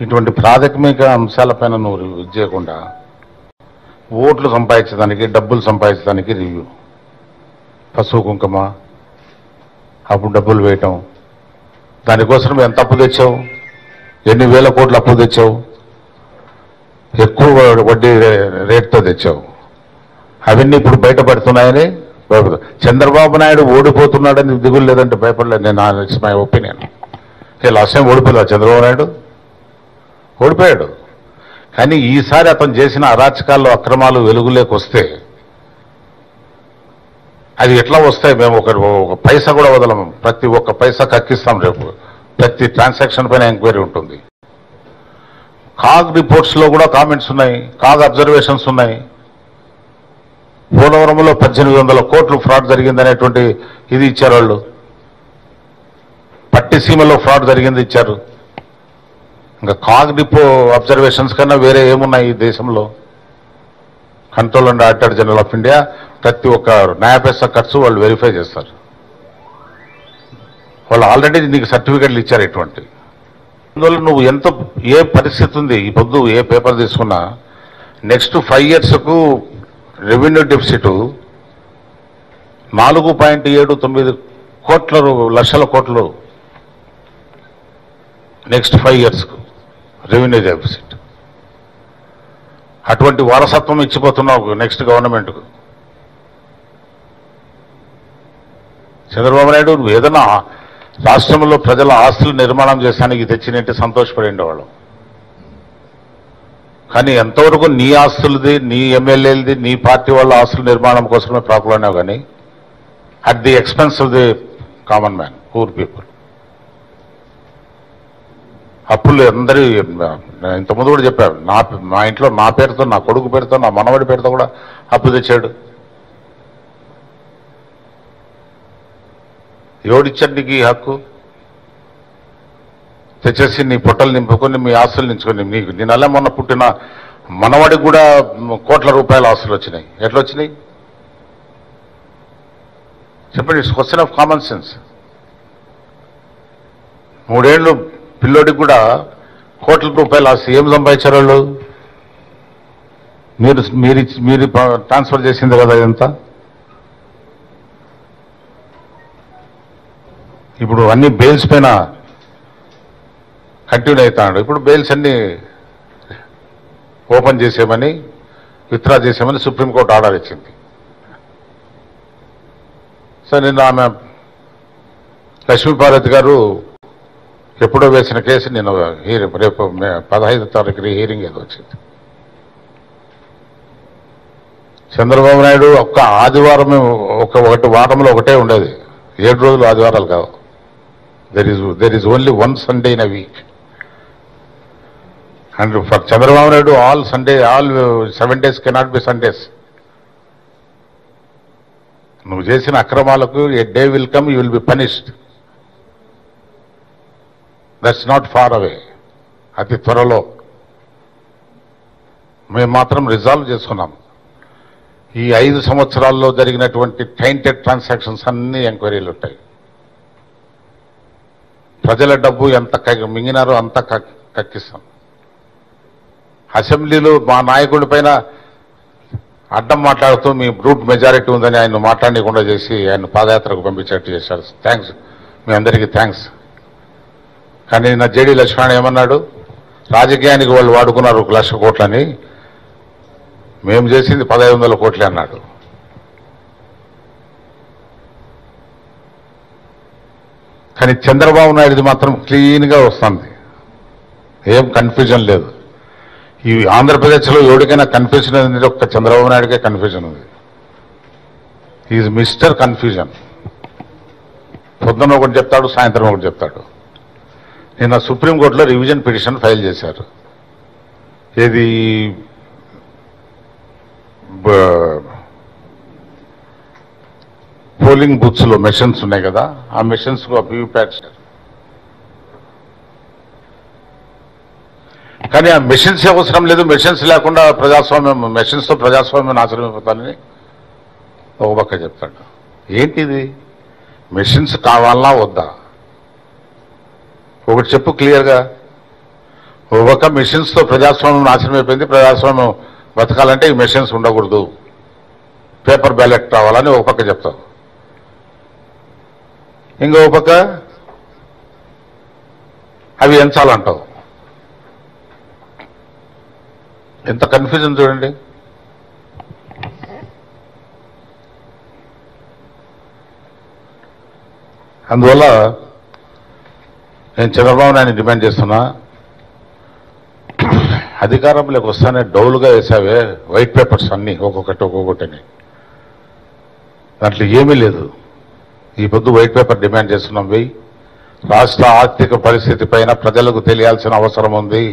ఇటువంటి ప్రాథమిక అంశాలపైన నువ్వు రివ్యూ చేయకుండా ఓట్లు సంపాదించడానికి డబ్బులు సంపాదించడానికి రివ్యూ పసుపు కుంకుమ అప్పుడు డబ్బులు వేయటం దానికోసం ఎంత అప్పు తెచ్చావు ఎన్ని వేల కోట్లు అప్పు తెచ్చావు ఎక్కువ వడ్డీ రే- రేటుతో తెచ్చావు అవన్నీ ఇప్పుడు బయటపడుతున్నాయని భయపడు చంద్రబాబు నాయుడు ఓడిపోతున్నాడని దిగులు లేదంటే భయపడలేదు నేను it's my opinion last time ఓడిపోలేదు చంద్రబాబు నాయుడు ఓడిపోయాడు కానీ ఈసారి అతను చేసిన అరాచకాల్లో అక్రమాలు వెలుగులోకి వస్తే అది ఎట్లా వస్తాయి మేము ఒక ఒక పైసా కూడా వదలము ప్రతి ఒక్క పైసా కక్కిస్తాం రేపు ప్రతి ట్రాన్సాక్షన్ పైన ఎంక్వైరీ ఉంటుంది కాగ్ రిపోర్ట్స్ లో కూడా కామెంట్స్ ఉన్నాయి కాగ్ అబ్జర్వేషన్స్ ఉన్నాయి పోలవరంలో పద్దెనిమిది వందల కోట్లు ఫ్రాడ్ జరిగిందనేటువంటి ఇది ఇచ్చారు వాళ్ళు పట్టిసీమలో ఫ్రాడ్ జరిగింది ఇచ్చారు ఇంకా కాగ్ డిపో అబ్జర్వేషన్స్ కన్నా వేరే ఏమున్నాయి ఈ దేశంలో control and auditor general of India ప్రతి ఒక్క న్యాయ పైసా ఖర్చు వాళ్ళు వెరిఫై చేస్తారు వాళ్ళు ఆల్రెడీ నీకు సర్టిఫికెట్లు ఇచ్చారు ఇటువంటి అందువల్ల నువ్వు ఎంత ఏ పరిస్థితి ఉంది ఈ పొద్దు ఏ పేపర్ తీసుకున్నా నెక్స్ట్ ఫైవ్ ఇయర్స్కు రెవెన్యూ డెఫిసిట్ నాలుగు పాయింట్ ఏడు తొమ్మిది కోట్ల రూ- లక్షల కోట్లు నెక్స్ట్ ఫైవ్ ఇయర్స్కు రెవెన్యూ డెఫిసిట్ అటువంటి వారసత్వం ఇచ్చిపోతున్నావు నెక్స్ట్ గవర్నమెంట్కు చంద్రబాబు నాయుడు నువ్వు ఏదైనా రాష్ట్రంలో ప్రజల ఆస్తులు నిర్మాణం చేసానికి తెచ్చినట్టు సంతోషపడి ఉండేవాళ్ళం కానీ ఎంతవరకు నీ ఆస్తులది నీ ఎమ్మెల్యేలది నీ పార్టీ వాళ్ళ ఆస్తుల నిర్మాణం కోసమే ప్రాకులాడినావు కానీ at the expense of the common man poor people అప్పులు అందరి ఇంతకుముందు కూడా చెప్పారు నా మా ఇంట్లో నా పేరుతో నా కొడుకు పేరుతో నా మనవడి పేరుతో కూడా అప్పు తెచ్చాడు ఎవడిచ్చాడు నీకు ఈ హక్కు తెచ్చేసి నీ పొట్టలు నింపుకొని మీ ఆస్తులు నించుకొని నీకు నీ నెల మొన్న పుట్టిన మనవడికి కూడా కోట్ల రూపాయల ఆస్తులు వచ్చినాయి ఎట్లా వచ్చినాయి చెప్పండి it's question of common sense మూడేళ్లు పిల్లోడికి కూడా కోట్ల రూపాయల ఆస్తి ఏం సంపాదించారు వాళ్ళు మీరు మీరు ఇచ్చి- మీరు ట్రాన్స్ఫర్ చేసింది కదా ఇదంతా ఇప్పుడు అన్ని బెయిల్స్ పైన కంటిన్యూ అవుతాడు ఇప్పుడు బెయిల్స్ అన్ని ఓపెన్ చేసేమని విత్డ్రా చేసేమని సుప్రీంకోర్టు ఆర్డర్ ఇచ్చింది సో నిన్న ఆమె లక్ష్మీపార్వతి గారు ఎప్పుడో వేసిన కేసు నేను హీరింగ్ రేపు మే- పదహైదు తారీఖు హీరింగ్ ఏదో వచ్చింది చంద్రబాబు నాయుడు ఒక్క ఆదివారం ఒక ఒకటి వారంలో ఒకటే ఉండేది ఏడు రోజులు ఆదివారాలు కావు there is there is only one Sunday in a week and for Chandrababu Naidu all Sunday all seven days cannot be Sundays నువ్వు చేసిన అక్రమాలకు a day will come you will be punished that's not far away అతి త్వరలో మేము మాత్రం resolve చేసుకున్నాం ఈ ఐదు సంవత్సరాల్లో జరిగినటువంటి టైంటెడ్ ట్రాన్సాక్షన్స్ అన్ని ఎంక్వైరీలు ఉంటాయి ప్రజల డబ్బు ఎంత క- మింగినారో అంత కక్- కక్కిస్తాం అసెంబ్లీలో మా నాయకుడి పైన అడ్డం మాట్లాడుతూ మీ బ్రూట్ మెజారిటీ ఉందని ఆయన మాట్లాడకుండా చేసి ఆయన పాదయాత్రకు పంపించేట్టు చేశారు థ్యాంక్స్ మీ అందరికీ థ్యాంక్స్ కానీ నా జేడీ లక్ష్మణ్ ఏమన్నాడు రాజకీయానికి వాళ్ళు వాడుకున్నారు ఒక లక్ష కోట్లని మేము చేసింది పదహైదు వందల కోట్లే అన్నాడు కానీ చంద్రబాబు నాయుడుది మాత్రం క్లీన్గా వస్తుంది ఏం కన్ఫ్యూజన్ లేదు ఈ ఆంధ్రప్రదేశ్లో ఎవరికైనా కన్ఫ్యూజన్ ఉంది ఒక్క చంద్రబాబు నాయుడుకే కన్ఫ్యూజన్ ఉంది ఈజ్ మిస్టర్ కన్ఫ్యూజన్ పొద్దున్న ఒకటి చెప్తాడు సాయంత్రం ఒకటి చెప్తాడు నిన్న సుప్రీంకోర్టులో రివిజన్ పిటిషన్ ఫైల్ చేశారు ఏది బ- పోలింగ్ బూత్స్ లో మెషిన్స్ ఉన్నాయి కదా ఆ మెషిన్స్ వీవీప్యాట్స్ కానీ ఆ మెషిన్స్ అవసరం లేదు మెషిన్స్ లేకుండా ప్రజాస్వామ్యం మెషిన్స్ తో ప్రజాస్వామ్యం నాశనం అయిపోతానని ఒక పక్క చెప్తాడు ఏంటిది మెషిన్స్ కావాలా వద్దా ఒకటి చెప్పు క్లియర్గా ఒక మిషన్స్ తో ప్రజాస్వామ్యం నాశనం అయిపోయింది ప్రజాస్వామ్యం బతకాలంటే ఈ మెషిన్స్ ఉండకూడదు పేపర్ బ్యాలెట్ రావాలని ఒక పక్క చెప్తాం ఇంకో పక్క అవి ఎంచాలంటావు ఎంత కన్ఫ్యూజన్ చూడండి అందువల్ల నేను చంద్రబాబు నాయుడు డిమాండ్ చేస్తున్నా అధికారంలోకి వస్తానే డౌలుగా వేసావే వైట్ పేపర్స్ అన్ని ఒక్కొక్కటి ఒక్కొక్కటిని దాంట్లో ఏమీ లేదు ఈ పొద్దు వైట్ పేపర్ డిమాండ్ చేస్తున్నాం వెయ్యి రాష్ట్ర ఆర్థిక పరిస్థితి పైన ప్రజలకు తెలియాల్సిన అవసరం ఉంది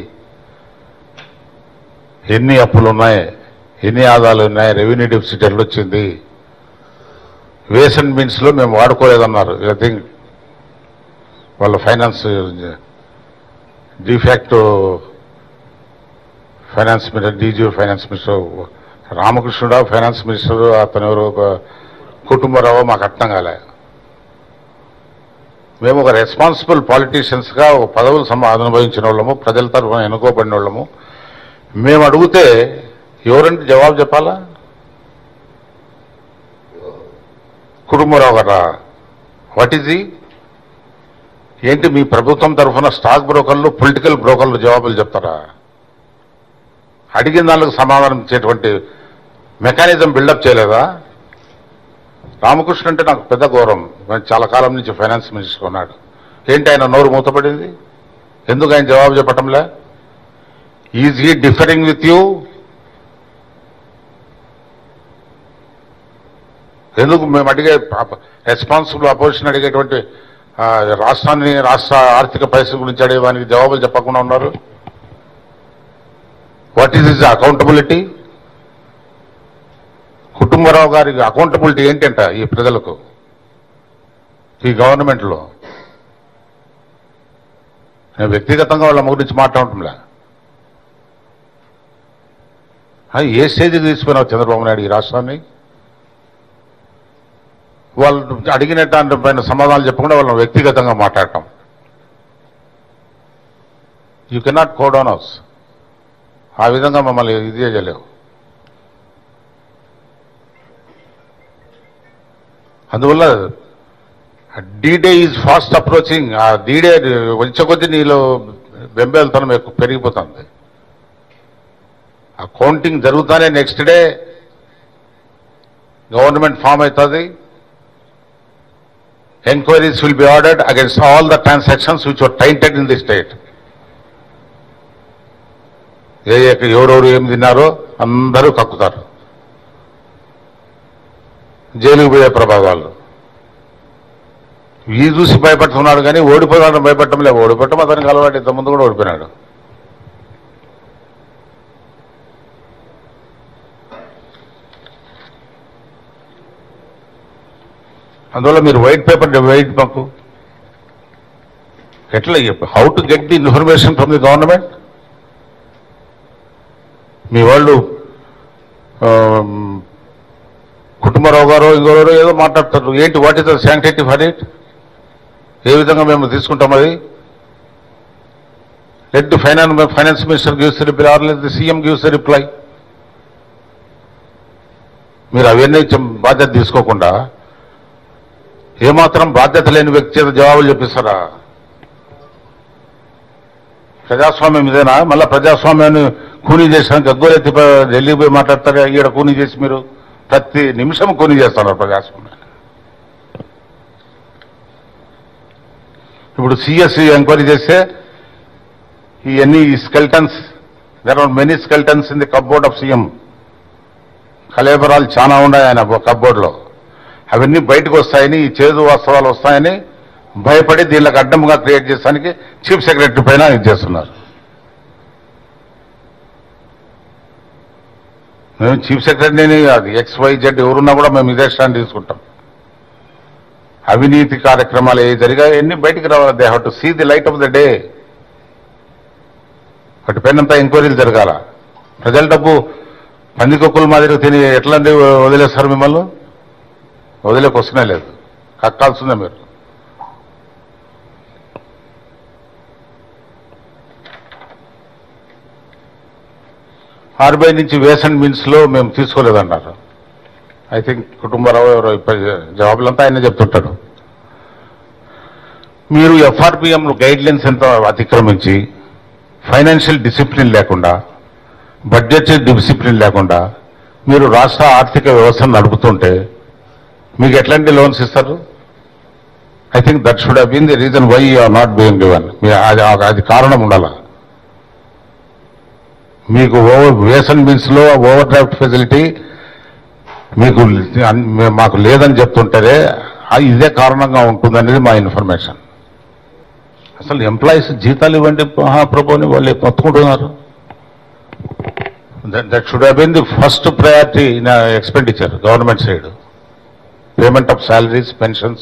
ఎన్ని అప్పులు ఉన్నాయి ఎన్ని ఆదాయాలు ఉన్నాయి రెవెన్యూ డెఫిసిట్ ఎట్లొచ్చింది వేస్ అండ్ మీన్స్ లో మేము వాడుకోలేదన్నారు ఐ థింక్ వాళ్ళ finance de facto finance minister DG finance minister రామకృష్ణుడా ఫైనాన్స్ మినిస్టర్ అతను ఎవరు ఒక కుటుంబరావు మాకు అర్థం కాలే మేము ఒక రెస్పాన్సిబుల్ పాలిటీషియన్స్ గా ఒక పదవులు సమ అనుభవించిన వాళ్ళము ప్రజల తరఫున ఎన్నుకోబడిన వాళ్ళము మేము అడిగితే ఎవరంటే జవాబు చెప్పాలా కుటుంబరావు గారా వాట్ ఈజ్ ఈ ఏంటి మీ ప్రభుత్వం తరఫున స్టాక్ బ్రోకర్లు పొలిటికల్ బ్రోకర్లు జవాబులు చెప్తారా అడిగిన దానికి సమాధానం ఇచ్చేటువంటి మెకానిజం బిల్డప్ చేయలేదా రామకృష్ణ అంటే నాకు పెద్ద గౌరవం నేను చాలా కాలం నుంచి ఫైనాన్స్ మినిస్టర్ ఉన్నాడు ఏంటి ఆయన నోరు మూతపడింది ఎందుకు ఆయన జవాబు చెప్పటంలే is he differing with you ఎందుకు మేము అడిగే రెస్పాన్సిబుల్ అపోజిషన్ అడిగేటువంటి ఆ, రాష్ట్రాన్ని రాష్ట్ర ఆర్థిక పరిస్థితి గురించి అడిగేవానికి జవాబులు చెప్పకుండా ఉన్నారు what is is accountability Kutumbarao గారి అకౌంటబిలిటీ ఏంటంట ఈ ప్రజలకు ఈ గవర్నమెంట్లో నేను వ్యక్తిగతంగా వాళ్ళ గురించి మాట్లాడటంలే ఆ, ఏ స్టేజ్కి తీసుకున్నావు చంద్రబాబు నాయుడు ఈ రాష్ట్రాన్ని వాళ్ళు అడిగిన పైన సమాధానాలు చెప్పకుండా వాళ్ళని వ్యక్తిగతంగా మాట్లాడటం యూ కెనాట్ కోడౌన్ హౌస్ ఆ విధంగా మమ్మల్ని ఇది చేయలేవు అందువల్ల డీడే ఈజ్ ఫాస్ట్ అప్రోచింగ్ ఆ డీడే వచ్చే కొద్దీ నీలో బెంబేలతనం ఎక్కువ పెరిగిపోతుంది ఆ కౌంటింగ్ జరుగుతానే నెక్స్ట్ డే గవర్నమెంట్ ఫామ్ అవుతుంది enquiries will be ordered against all the transactions which were tainted in the state ఏ ఏ- ఎవరెవరు ఏం తిన్నారో అందరూ కక్కుతారు జైలుకు పోయే ప్రభావాలు ఈ చూసి భయపడుతున్నాడు కానీ ఓడిపోయాడని భయపడటం లేదు ఓడిపోవటం అతనికి అలవాటు ఇంతకుముందు కూడా ఓడిపోయినాడు అందువల్ల మీరు వైట్ పేపర్ వైట్ మాకు ఎట్లా how to get the information from the government మీ వాళ్ళు ఆమ్, కుటుంబరావు గారు ఇంకోరు ఏదో మాట్లాడతారు ఏంటి what is the sanctity for it ఏ విధంగా మేము తీసుకుంటాం అది let the finance finance minister gives reply or let the CM gives reply మీరు అవన్నీ చెం- బాధ్యత తీసుకోకుండా ఏమాత్రం బాధ్యత లేని వ్యక్తి చేత జవాబులు చెప్పిస్తారా ప్రజాస్వామ్యం ఇదేనా మళ్ళా ప్రజాస్వామ్యాన్ని కూనీ చేసాను గగ్గోలెత్తి ప- ఢిల్లీకి పోయి మాట్లాడతారు ఈడ కూనీ చేసి మీరు ప్రతి నిమిషం కూనీ చేస్తున్నారు ప్రజాస్వామ్యాన్ని ఇప్పుడు సిఎస్సి ఎంక్వైరీ చేస్తే ఇవన్నీ skeletons there are many skeletons in the cupboard of CM కలేబరాలు చాలా ఉన్నాయి ఆయన కప్బోర్డ్లో అవన్నీ బయటకు వస్తాయని ఈ చేదు వాస్తవాలు వస్తాయని భయపడి దీనికి అడ్డంగా క్రియేట్ చేసానికి చీఫ్ సెక్రటరీ పైన ఇది చేస్తున్నారు మేము చీఫ్ సెక్రటరీని అది ఎక్స్ వై జెడ్ ఎవరున్నా కూడా మేము ఇదే స్టాండ్ తీసుకుంటాం అవినీతి కార్యక్రమాలు ఏ జరిగాయి ఎన్ని బయటికి రావాలి they have to see the light of the day వాటి పైన అంతా ఎంక్వైరీలు జరగాల ప్రజల డబ్బు పందికొక్కుల మాదిరి తిని ఎట్లా వదిలేస్తారు మిమ్మల్ని వదిలేకి వస్తూనే లేదు కక్కాల్సిందే మీరు ఆర్బీఐ నుంచి వేస్ అండ్ మీన్స్ లో మేము తీసుకోలేదన్నారు ఐ థింక్ కుటుంబరావు ఎవరో ఇప్పుడు జవాబులంతా ఆయన చెప్తుంటాడు మీరు ఎఫ్ఆర్పిఎం గైడ్ లైన్స్ ఎంత అతిక్రమించి ఫైనాన్షియల్ డిసిప్లిన్ లేకుండా బడ్జెట్ డిసిప్లిన్ లేకుండా మీరు రాష్ట్ర ఆర్థిక వ్యవస్థను నడుపుతుంటే మీకు ఎట్లాంటి లోన్స్ ఇస్తారు I think that should been the reason why you are not being given అది అది కారణం ఉండాల మీకు ఓవర్ వేసన్ మీన్స్ లో ఓవర్ డ్రాఫ్ట్ ఫెసిలిటీ మీకు అన్- మాకు లేదని చెప్తుంటారే ఆ- ఇదే కారణంగా ఉంటుందనేది మా ఇన్ఫర్మేషన్ అసలు ఎంప్లాయీస్ జీతాలు ఇవ్వండి మహాప్రభుని వాళ్ళు మొత్తుకుంటున్నారు that should been the first priority in expenditure government side payment of salaries pensions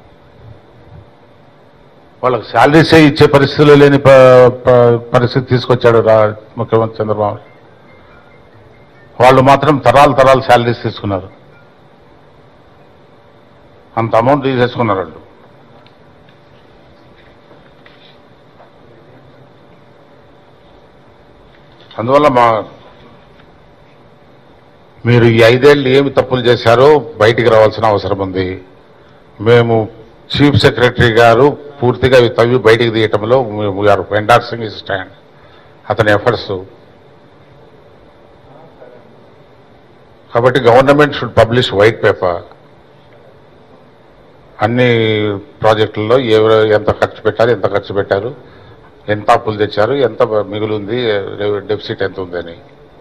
వాళ్ళకి శాలరీసే ఇచ్చే పరిస్థితులు లేని ప- ప- పరిస్థితి తీసుకొచ్చాడు రా ముఖ్యమంత్రి చంద్రబాబు వాళ్ళు మాత్రం తరాలు తరాలు శాలరీస్ తీసుకున్నారు అంత అమౌంట్ తీసేసుకున్నారు వాళ్ళు అందువల్ల మా మీరు ఈ ఐదేళ్ళు ఏమి తప్పులు చేశారో బయటికి రావాల్సిన అవసరం ఉంది మేము చీఫ్ సెక్రటరీ గారు పూర్తిగా ఇవి తవ్వి బయటికి తీయటంలో వీఆర్ ఎండార్సింగ్ ఇస్ స్టాండ్ అతని ఎఫర్ట్స్ కాబట్టి government should publish white paper అన్ని ప్రాజెక్టుల్లో ఎవరు ఎంత ఖర్చు పెట్టారు ఎంత ఖర్చు పెట్టారు ఎంత అప్పులు తెచ్చారు ఎంత మిగులు ఉంది డెఫిసిట్ ఎంత ఉందని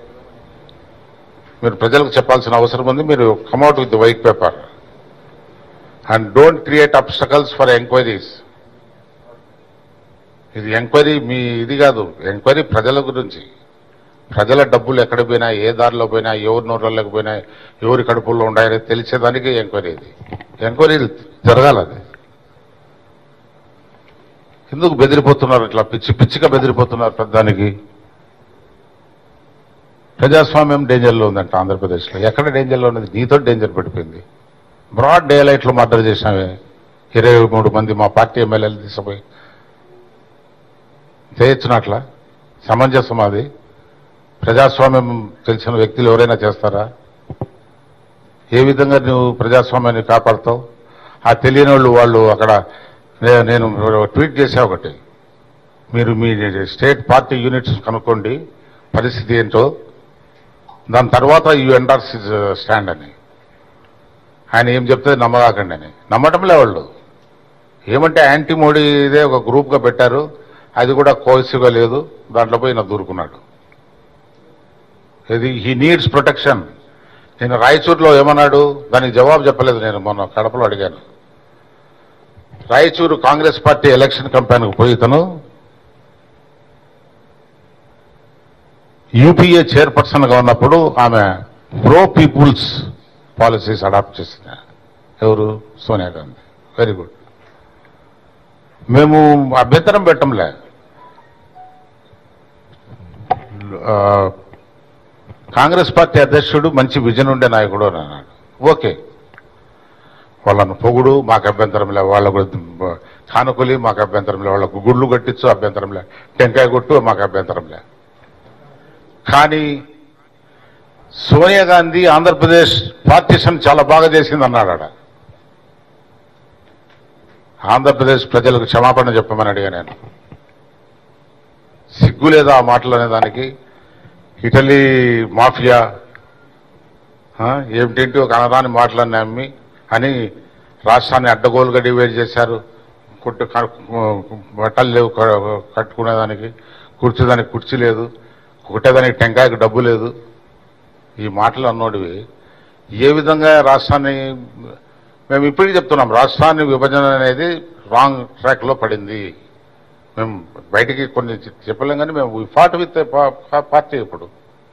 మీరు ప్రజలకు చెప్పాల్సిన అవసరం ఉంది మీరు come out with white paper and don't create obstacles for enquiries ఇది ఎంక్వైరీ మీ ఇది కాదు ఎంక్వైరీ ప్రజల గురించి ప్రజల డబ్బులు ఎక్కడ పోయినా ఏ దారిలో పోయినా ఎవరి నోట్లలోకి పోయినా ఎవరి కడుపుల్లో ఉన్నాయని తెలిసేదానికి ఎంక్వైరీ ఇది ఎంక్వైరీ జరగాలి అది ఎందుకు బెదిరిపోతున్నారు ఇట్లా పిచ్చి పిచ్చిగా బెదిరిపోతున్నారు పెద్దానికి ప్రజాస్వామ్యం డేంజర్లో ఉందంట ఆంధ్రప్రదేశ్లో ఎక్కడ డేంజర్లో ఉన్నది నీతో డేంజర్ పడిపోయింది బ్రాడ్ డే లైట్లో మర్డర్ చేసినావే ఇరవై మూడు మంది మా పార్టీ ఎమ్మెల్యేలు తీసుకుపోయి చేయొచ్చున అట్లా సమంజసం అది ప్రజాస్వామ్యం తెలిసిన వ్యక్తులు ఎవరైనా చేస్తారా ఏ విధంగా నువ్వు ప్రజాస్వామ్యాన్ని కాపాడుతావు ఆ తెలియని వాళ్ళు వాళ్ళు అక్కడ నే- నేను ట్వీట్ చేసా ఒకటి మీరు మీ స్టేట్ పార్టీ యూనిట్స్ కనుక్కోండి పరిస్థితి ఏంటో దాని తర్వాత యూ ఎండార్స్ స్టాండ్ అని ఆయన ఏం చెప్తే నమ్మగాకండి అని నమ్మటంలే వాళ్ళు ఏమంటే యాంటీ మోడీ ఇదే ఒక గ్రూప్గా పెట్టారు అది కూడా కోసివ్గా లేదు దాంట్లో పోయి నా దూరుకున్నాడు ఇది హీ నీడ్స్ ప్రొటెక్షన్ నేను రాయచూరులో ఏమన్నాడు దానికి జవాబు చెప్పలేదు నేను మొన్న కడపలో అడిగాను రాయచూరు కాంగ్రెస్ పార్టీ ఎలక్షన్ కంపెనీకి పోయి ఇతను యూపీఏ చైర్పర్సన్గా ఉన్నప్పుడు ఆమె ప్రో పీపుల్స్ పాలసీస్ అడాప్ట్ చేసింది ఎవరు సోనియా గాంధీ వెరీ గుడ్ మేము అభ్యంతరం పెట్టంలే ఆ, కాంగ్రెస్ పార్టీ అధ్యక్షుడు మంచి విజన్ ఉండే నాయకుడు అని అన్నాడు ఓకే వాళ్ళను పొగుడు మాకు అభ్యంతరం లే వాళ్ళకు కానుకలి మాకు అభ్యంతరం లే వాళ్ళకు గుళ్ళు కట్టించు అభ్యంతరం లే టెంకాయ కొట్టు మాకు అభ్యంతరం లే కానీ సోనియా గాంధీ ఆంధ్రప్రదేశ్ పార్టీషన్ చాలా బాగా చేసింది అన్నాడు ఆడ ఆంధ్రప్రదేశ్ ప్రజలకు క్షమాపణ చెప్పమని అడిగా నేను సిగ్గు లేదా ఆ మాటలు అనేదానికి ఇటలీ మాఫియా ఆ, ఏమిటేంటి ఒక అనరాని మాటలన్నీ అమ్మి అని రాష్ట్రాన్ని అడ్డగోలుగా డివైడ్ చేశారు కుట్టు క- బట్టలు లేవు క- కట్టుకునేదానికి కూర్చోదానికి కుర్చీ లేదు కుట్టేదానికి టెంకాయకు డబ్బు లేదు ఈ మాటలు అన్నోడివి ఏ విధంగా రాష్ట్రాన్ని మేము ఇప్పటికీ చెప్తున్నాం రాష్ట్రాన్ని విభజన అనేది రాంగ్ ట్రాక్లో పడింది మేము బయటికి కొన్ని చె- చెప్పలేం కానీ మేము ఫాట్ విత్ పార్టీ ఇప్పుడు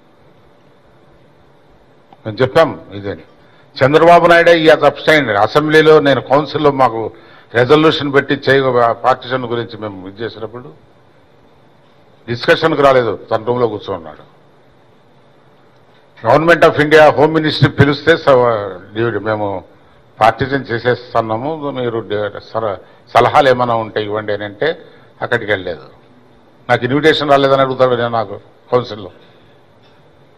మేము చెప్పాం ఇదని చంద్రబాబు నాయుడే ఈ అబ్స్టైన్ అసెంబ్లీలో నేను కౌన్సిల్లో మాకు రెజల్యూషన్ పెట్టి చేయ పార్టీషన్ గురించి మేము ఇది చేసినప్పుడు డిస్కషన్కి రాలేదు తన రూమ్లో కూర్చోన్నాడు government of India home ministry పిలిస్తే స- డ్యూ- మేము పార్టీషన్ చేసేస్తున్నాము మీరు డ- సర- సలహాలు ఏమైనా ఉంటాయి ఇవ్వండి అని అంటే అక్కడికి వెళ్ళలేదు నాకు ఇన్విటేషన్ రాలేదని అడుగుతాడు నేను నాకు కౌన్సిల్లో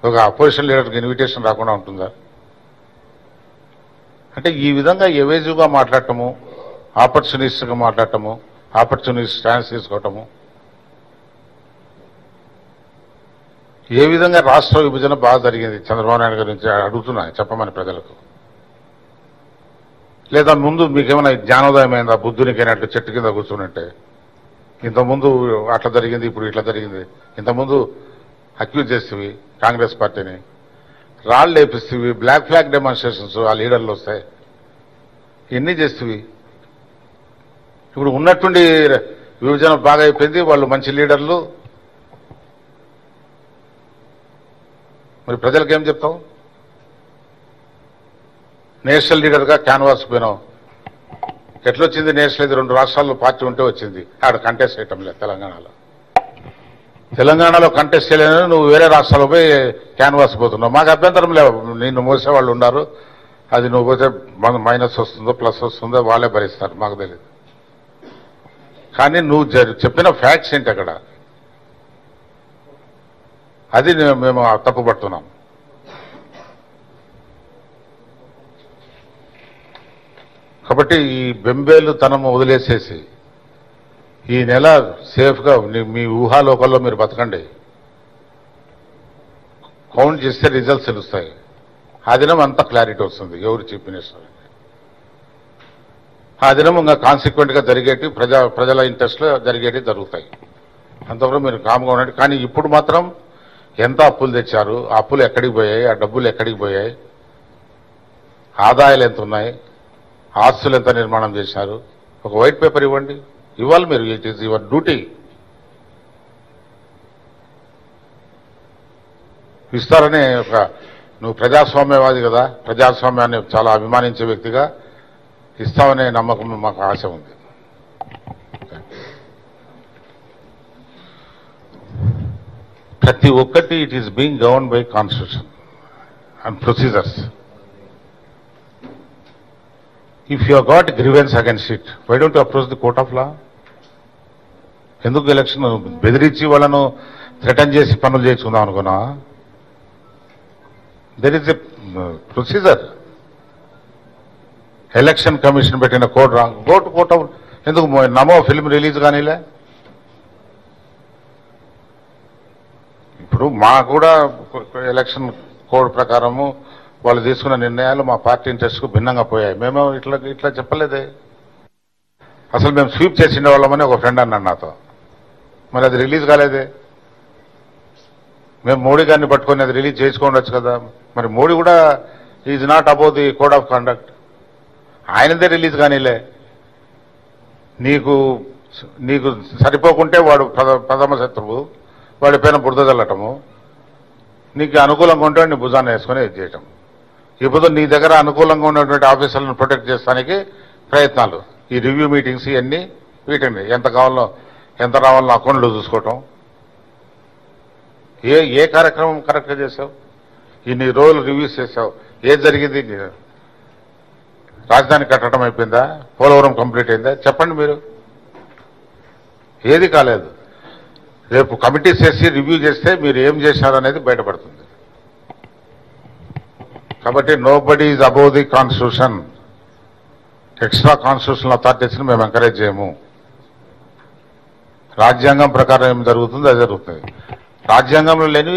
ఒక అపోజిషన్ లీడర్కి ఇన్విటేషన్ రాకుండా ఉంటుందా అంటే ఈ విధంగా ఎవేజివ్గా మాట్లాడటము ఆపర్చునిస్ట్గా మాట్లాడటము ఆపర్చునిస్ట్ స్టాన్స్ తీసుకోవటము ఏ విధంగా రాష్ట్ర విభజన బాగా జరిగింది చంద్రబాబు నాయుడు గారి నుంచి అడుగుతున్నా చెప్పమని ప్రజలకు లేదా ముందు మీకేమైనా జ్ఞానోదయం అయిందా బుద్ధునికైనట్టు చెట్టు కింద కూర్చున్నట్టే ఇంతకుముందు అట్లా జరిగింది ఇప్పుడు ఇట్లా జరిగింది ఇంతకుముందు అక్యూజ్ చేస్తేవి కాంగ్రెస్ పార్టీని రాళ్ళు లేపిస్తేవి బ్లాక్ ఫ్లాగ్ డెమాన్స్ట్రేషన్స్ ఆ లీడర్లు వస్తాయి ఎన్ని చేస్తేవి ఇప్పుడు ఉన్నట్టుండి విభజన బాగా అయిపోయింది వాళ్ళు మంచి లీడర్లు మరి ప్రజలకు ఏం చెప్తావు నేషనల్ లీడర్గా క్యాన్వాస్ పోయినావు ఎట్లొచ్చింది నేషనల్ ఇది రెండు రాష్ట్రాల్లో పార్టీ ఉంటే వచ్చింది ఆడ కంటెస్ట్ చేయటం లేదు తెలంగాణలో తెలంగాణలో కంటెస్ట్ చేయలేని నువ్వు వేరే రాష్ట్రాల్లో పోయి క్యాన్వాస్ పోతున్నావు మాకు అభ్యంతరం లేవు నిన్ను మోసేవాళ్ళు ఉన్నారు అది నువ్వు పోతే మైనస్ వస్తుందో ప్లస్ వస్తుందో వాళ్ళే భరిస్తారు మాకు తెలియదు కానీ నువ్వు జరి- చెప్పిన ఫ్యాక్ట్స్ ఏంటి అక్కడ అది నే- మేము తప్పుపడుతున్నాం కాబట్టి ఈ బెంబేలు తనము వదిలేసేసి ఈ నెల సేఫ్గా ని- మీ ఊహాలోకంలో మీరు బతకండి కౌంట్ చేస్తే రిజల్ట్స్ తెలుస్తాయి ఆ దినం అంత క్లారిటీ వస్తుంది ఎవరు చీఫ్ మినిస్టర్ ఆ దినం ఇంకా కాన్సిక్వెంట్గా జరిగేటి ప్రజా ప్రజల ఇంట్రెస్ట్లో జరిగేటి జరుగుతాయి అంతవరకు మీరు కామ్గా ఉండండి కానీ ఇప్పుడు మాత్రం ఎంత అప్పులు తెచ్చారు ఆ అప్పులు ఎక్కడికి పోయాయి ఆ డబ్బులు ఎక్కడికి పోయాయి ఆదాయాలు ఎంత ఉన్నాయి ఆస్తులు ఎంత నిర్మాణం చేశారు ఒక వైట్ పేపర్ ఇవ్వండి ఇవ్వాలి మీరు ఇట్ ఈస్ యువర్ డ్యూటీ ఇస్తారనే ఒక నువ్వు ప్రజాస్వామ్యవాది కదా ప్రజాస్వామ్యాన్ని చాలా అభిమానించే వ్యక్తిగా ఇస్తామనే నమ్మకం మాకు ఆశ ఉంది ప్రతి ఒక్కటి it is being govern by constitution and procedures if you got grievance against it why don't approach the court of law ఎందుకు ఎలక్షన్ బెదిరించి వాళ్ళను థ్రెటన్ చేసి పనులు చేసుకుందాం అనుకున్నా there is a procedure election commission పెట్టిన కోర్టు రా కోర్టు కోర్టు ఎందుకు మో- నమో ఫిల్మ్ రిలీజ్ కానీలే ఇప్పుడు మా కూడా ఎలక్షన్ కోడ్ ప్రకారము వాళ్ళు తీసుకున్న నిర్ణయాలు మా పార్టీ ఇంట్రెస్ట్కు భిన్నంగా పోయాయి మేము ఇట్లా ఇట్లా చెప్పలేదే అసలు మేము స్వీప్ చేసిండే వాళ్ళమని ఒక ఫ్రెండ్ అన్నాడు నాతో మరి అది రిలీజ్ కాలేదే మేము మోడీ గారిని పట్టుకొని అది రిలీజ్ చేసుకోండొచ్చు కదా మరి మోడీ కూడా is not above the code of conduct ఆయనదే రిలీజ్ కానీలే నీకు నీకు సరిపోకుంటే వాడు ప్రథ ప్రథమ శత్రువు వాడి పైన బురద చల్లటము నీకు అనుకూలంగా ఉంటే నీ భుజాన్ని వేసుకొని ఇది చేయటం ఇప్పుడు నీ దగ్గర అనుకూలంగా ఉన్నటువంటి ఆఫీసర్లను ప్రొటెక్ట్ చేస్తానికి ప్రయత్నాలు ఈ రివ్యూ మీటింగ్స్ ఇవన్నీ వీటిని ఎంత కావాలో ఎంత రావాలో అకౌంట్లో చూసుకోవటం ఏ ఏ కార్యక్రమం కరెక్ట్గా చేసావు ఇన్ని రోజులు రివ్యూస్ చేసావు ఏది జరిగింది రాజధాని కట్టడం అయిపోయిందా పోలవరం కంప్లీట్ అయిందా చెప్పండి మీరు ఏది కాలేదు రేపు కమిటీస్ చేసి రివ్యూ చేస్తే మీరు ఏం చేశారు అనేది బయటపడుతుంది కాబట్టి nobody is above the constitution extra constitutional అథారిటీస్ని మేము ఎంకరేజ్ చేయము రాజ్యాంగం ప్రకారం ఏం జరుగుతుందో అది జరుగుతుంది రాజ్యాంగంలో లేని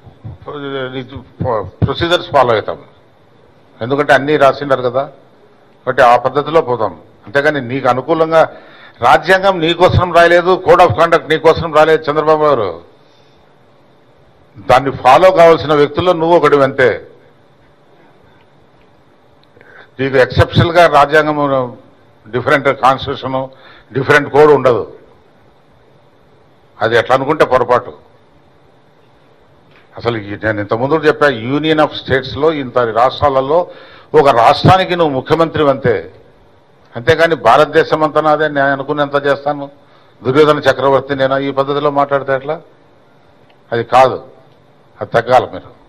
ప్రొసీజర్స్ ఫాలో అవుతాం ఎందుకంటే అన్నీ రాసిండారు కదా కాబట్టి ఆ పద్ధతిలో పోతాం అంతేగాని నీకు అనుకూలంగా రాజ్యాంగం నీకోసం రాయలేదు కోడ్ ఆఫ్ కాండక్ట్ నీకోసం రాలేదు చంద్రబాబు గారు దాన్ని ఫాలో కావాల్సిన వ్యక్తుల్లో నువ్వు ఒకటి అంతే నీకు ఎక్సెప్షనల్ గా రాజ్యాంగం డిఫరెంట్ కాన్స్టిట్యూషన్ డిఫరెంట్ కోడ్ ఉండదు అది ఎట్లా అనుకుంటే పొరపాటు అసలు ఈ- నేను ఇంతకుముందు చెప్పా యూనియన్ ఆఫ్ స్టేట్స్ లో ఇంత రాష్ట్రాలలో ఒక రాష్ట్రానికి నువ్వు ముఖ్యమంత్రి అంతే అంతేగాని భారతదేశం అంతా నాదే నేను అనుకునేంత చేస్తాను దుర్యోధన చక్రవర్తి నేను ఈ పద్ధతిలో మాట్లాడితే ఎట్లా అది కాదు అది తగ్గాలి మీరు